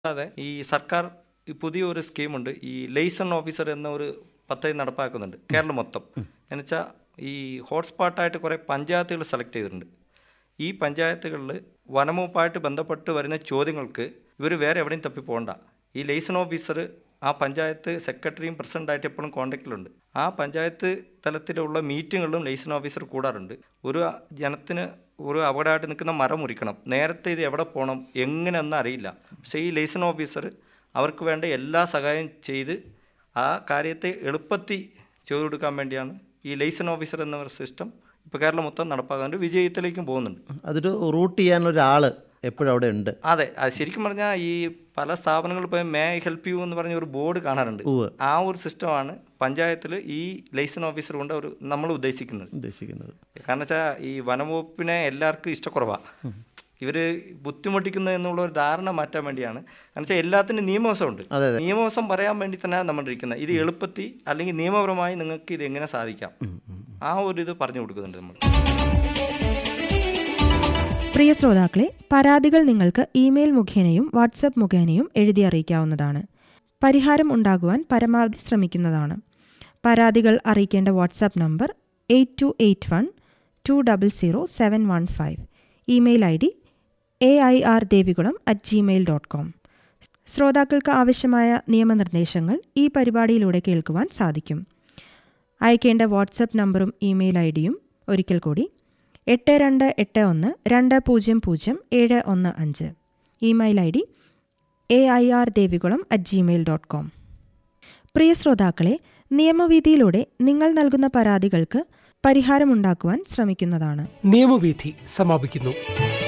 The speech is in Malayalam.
അതെ ഈ സർക്കാർ ഈ പുതിയൊരു സ്കീമുണ്ട് ഈ ലൈസൺ ഓഫീസർ എന്ന ഒരു പദ്ധതി നടപ്പാക്കുന്നുണ്ട് കേരളം മൊത്തം എന്നുവെച്ചാൽ ഈ ഹോട്ട്സ്പോട്ടായിട്ട് കുറേ പഞ്ചായത്തുകൾ സെലക്ട് ചെയ്തിട്ടുണ്ട് ഈ പഞ്ചായത്തുകളിൽ വനംവകുപ്പായിട്ട് ബന്ധപ്പെട്ട് വരുന്ന ചോദ്യങ്ങൾക്ക് ഇവർ വേറെ എവിടെയും തപ്പി പോകണ്ട ഈ ലൈസൺ ഓഫീസർ ആ പഞ്ചായത്ത് സെക്രട്ടറിയും പ്രസിഡൻ്റായിട്ട് എപ്പോഴും കോൺടാക്റ്റിലുണ്ട് ആ പഞ്ചായത്ത് തലത്തിലുള്ള മീറ്റിങ്ങുകളിലും ലൈസൺ ഓഫീസർ കൂടാറുണ്ട് ഒരു ജനത്തിന് ഒരു അപകടമായിട്ട് നിൽക്കുന്ന മരം മുറിക്കണം നേരത്തെ ഇത് എവിടെ പോകണം എങ്ങനെയെന്ന് അറിയില്ല പക്ഷേ ഈ ലൈസൺ ഓഫീസർ അവർക്ക് വേണ്ട എല്ലാ സഹായം ചെയ്ത് ആ കാര്യത്തെ എളുപ്പത്തിൽ ചെയ്തു കൊടുക്കാൻ വേണ്ടിയാണ് ഈ ലൈസൺ ഓഫീസർ എന്ന ഒരു സിസ്റ്റം ഇപ്പോൾ കേരളം മൊത്തം നടപ്പാക്കുന്നുണ്ട് വിജയത്തിലേക്കും പോകുന്നുണ്ട് അതൊരു റൂട്ട് ചെയ്യാൻ ഒരാൾ എപ്പോഴും അവിടെ ഉണ്ട് അതെ അത് ശരിക്കും പറഞ്ഞാൽ ഈ പല സ്ഥാപനങ്ങളിൽ പോയി മേ ഹെൽപ്പ് യു എന്ന് പറഞ്ഞ ഒരു ബോർഡ് കാണാറുണ്ട് ഉവ്വ്. ആ ഒരു സിസ്റ്റമാണ് പഞ്ചായത്തിൽ ഈ ലൈസൺ ഓഫീസർ കൊണ്ട് ഒരു നമ്മൾ ഉദ്ദേശിക്കുന്നത് ഉദ്ദേശിക്കുന്നത് കാരണം വെച്ചാൽ ഈ വനംവകുപ്പിനെ എല്ലാവർക്കും ഇഷ്ടക്കുറവാണ് ഇവർ ബുദ്ധിമുട്ടിക്കുന്നു എന്നുള്ള ഒരു ധാരണ മാറ്റാൻ വേണ്ടിയാണ് കാരണം വെച്ചാൽ എല്ലാത്തിനും നിയമവശമുണ്ട് അതെ, നിയമവശം പറയാൻ വേണ്ടി തന്നെയാണ് നമ്മൾ ഇരിക്കുന്നത് ഇത് എളുപ്പത്തിൽ അല്ലെങ്കിൽ നിയമപരമായി നിങ്ങൾക്ക് ഇത് എങ്ങനെ സാധിക്കാം ആ ഒരു ഇത് പറഞ്ഞു കൊടുക്കുന്നുണ്ട് നമ്മൾ പ്രിയ ശ്രോതാക്കളെ പരാതികൾ നിങ്ങൾക്ക് ഇമെയിൽ മുഖേനയും വാട്സപ്പ് മുഖേനയും എഴുതി അറിയിക്കാവുന്നതാണ് പരിഹാരം ഉണ്ടാകുവാൻ പരമാവധി ശ്രമിക്കുന്നതാണ് പരാതികൾ അറിയിക്കേണ്ട WhatsApp number eight two eight one two double zero seven one five email I D A I R Devikulam at Gmail dot com ശ്രോതാക്കൾക്ക് ആവശ്യമായ നിയമനിർദ്ദേശങ്ങൾ ഈ പരിപാടിയിലൂടെ കേൾക്കുവാൻ സാധിക്കും അയക്കേണ്ട വാട്സപ്പ് നമ്പറും ഇമെയിൽ ഐ ഡിയും ഒരിക്കൽ കൂടി എട്ട് രണ്ട് എട്ട് ഒന്ന് രണ്ട് പൂജ്യം പൂജ്യം ഏഴ് ഒന്ന് അഞ്ച് email I D A I R Devikulam at Gmail dot com പ്രിയ ശ്രോതാക്കളെ നിയമവീതിയിലൂടെ നിങ്ങൾ നൽകുന്ന പരാതികൾക്ക് പരിഹാരമുണ്ടാക്കുവാൻ ശ്രമിക്കുന്നതാണ് നിയമവീഥി സമാപിക്കുന്നു